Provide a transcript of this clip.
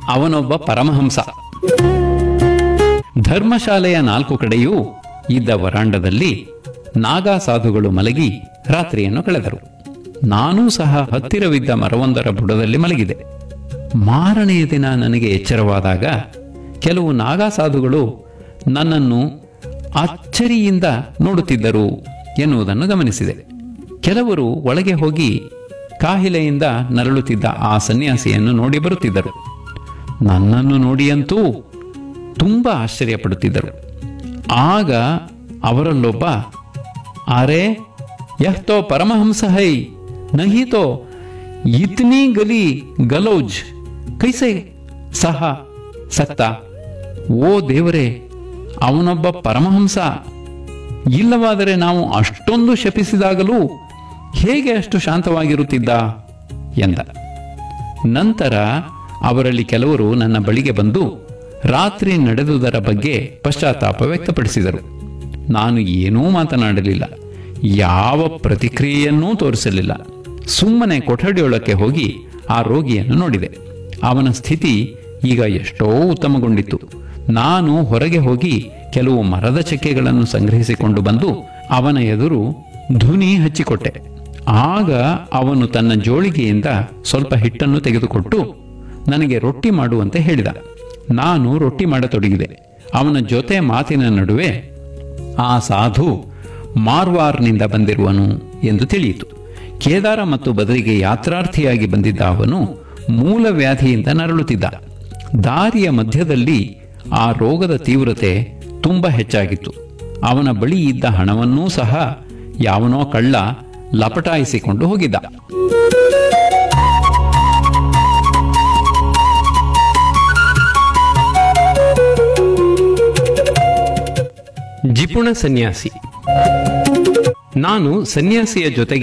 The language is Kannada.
ಅವನೊಬ್ಬ ಪರಮಹಂಸ ಧರ್ಮಶಾಲೆಯ ನಾಲ್ಕು ಕಡೆಯೂ ಇದ್ದ ವರಾಂಡದಲ್ಲಿ ನಾಗಾ ಸಾಧುಗಳು ಮಲಗಿ ರಾತ್ರಿಯನ್ನು ಕಳೆದರು ನಾನೂ ಸಹ ಹತ್ತಿರವಿದ್ದ ಮರವೊಂದರ ಬುಡದಲ್ಲಿ ಮಲಗಿದೆ ಮಾರನೆಯ ದಿನ ನನಗೆ ಎಚ್ಚರವಾದಾಗ ಕೆಲವು ನಾಗಾ ಸಾಧುಗಳು ನನ್ನನ್ನು ಅಚ್ಚರಿಯಿಂದ ನೋಡುತ್ತಿದ್ದರು ಎನ್ನುವುದನ್ನು ಗಮನಿಸಿದೆ ಕೆಲವರು ಒಳಗೆ ಹೋಗಿ ಕಾಹಿಲೆಯಿಂದ ನರಳುತ್ತಿದ್ದ ಆ ಸನ್ಯಾಸಿಯನ್ನು ನೋಡಿ ಬರುತ್ತಿದ್ದರು ನನ್ನನ್ನು ನೋಡಿಯಂತೂ ತುಂಬ ಆಶ್ಚರ್ಯಪಡುತ್ತಿದ್ದರು ಆಗ ಅವರಲ್ಲೊಬ್ಬ ಅರೆ ಯಹ್ ತೋ ಪರಮಹಂಸ ಹೈ ನಹಿ ತೋ ಇತ್ನಿ ಗಲಿ ಗಲೌಜ್ ಕೈಸೆ ಸಹ ಸತ್ತ ಓ ದೇವರೇ ಅವನೊಬ್ಬ ಪರಮಹಂಸ ಇಲ್ಲವಾದರೆ ನಾವು ಅಷ್ಟೊಂದು ಶಪಿಸಿದಾಗಲೂ ಹೇಗೆ ಅಷ್ಟು ಶಾಂತವಾಗಿರುತ್ತಿದ್ದ ಎಂದ ನಂತರ ಅವರಲ್ಲಿ ಕೆಲವರು ನನ್ನ ಬಳಿಗೆ ಬಂದು ರಾತ್ರಿ ನಡೆದುದರ ಬಗ್ಗೆ ಪಶ್ಚಾತ್ತಾಪ ವ್ಯಕ್ತಪಡಿಸಿದರು ನಾನು ಏನೂ ಮಾತನಾಡಲಿಲ್ಲ ಯಾವ ಪ್ರತಿಕ್ರಿಯೆಯನ್ನೂ ತೋರಿಸಲಿಲ್ಲ ಸುಮ್ಮನೆ ಕೊಠಡಿಯೊಳಕ್ಕೆ ಹೋಗಿ ಆ ರೋಗಿಯನ್ನು ನೋಡಿದೆ ಅವನ ಸ್ಥಿತಿ ಈಗ ಎಷ್ಟೋ ಉತ್ತಮಗೊಂಡಿತ್ತು ನಾನು ಹೊರಗೆ ಹೋಗಿ ಕೆಲವು ಮರದ ಚಕ್ಕೆಗಳನ್ನು ಸಂಗ್ರಹಿಸಿಕೊಂಡು ಬಂದು ಅವನ ಎದುರು ಧುನಿ ಹಚ್ಚಿಕೊಟ್ಟೆ ಆಗ ಅವನು ತನ್ನ ಜೋಳಿಗೆಯಿಂದ ಸ್ವಲ್ಪ ಹಿಟ್ಟನ್ನು ತೆಗೆದುಕೊಟ್ಟು ನನಗೆ ರೊಟ್ಟಿ ಮಾಡುವಂತೆ ಹೇಳಿದ ನಾನು ರೊಟ್ಟಿ ಮಾಡತೊಡಗಿದೆ ಅವನ ಜೊತೆ ಮಾತಿನ ನಡುವೆ ಆ ಸಾಧು ಮಾರ್ವಾರ್ನಿಂದ ಬಂದಿರುವನು ಎಂದು ತಿಳಿಯಿತು ಕೇದಾರ ಮತ್ತು ಬದಲಿಗೆ ಯಾತ್ರಾರ್ಥಿಯಾಗಿ ಬಂದಿದ್ದ ಅವನು ಮೂಲ ವ್ಯಾಧಿಯಿಂದ ನರಳುತ್ತಿದ್ದ ದಾರಿಯ ಮಧ್ಯದಲ್ಲಿ ಆ ರೋಗದ ತೀವ್ರತೆ ತುಂಬ ಹೆಚ್ಚಾಗಿತ್ತು ಅವನ ಬಳಿ ಇದ್ದ ಹಣವನ್ನೂ ಸಹ ಯಾವನೋ ಕಳ್ಳ ಲಪಟಾಯಿಸಿಕೊಂಡು ಹೋಗಿದ್ದ ಜಿಪುಣ ಸನ್ಯಾಸಿ ನಾನು ಸನ್ಯಾಸಿಯ ಜೊತೆಗೆ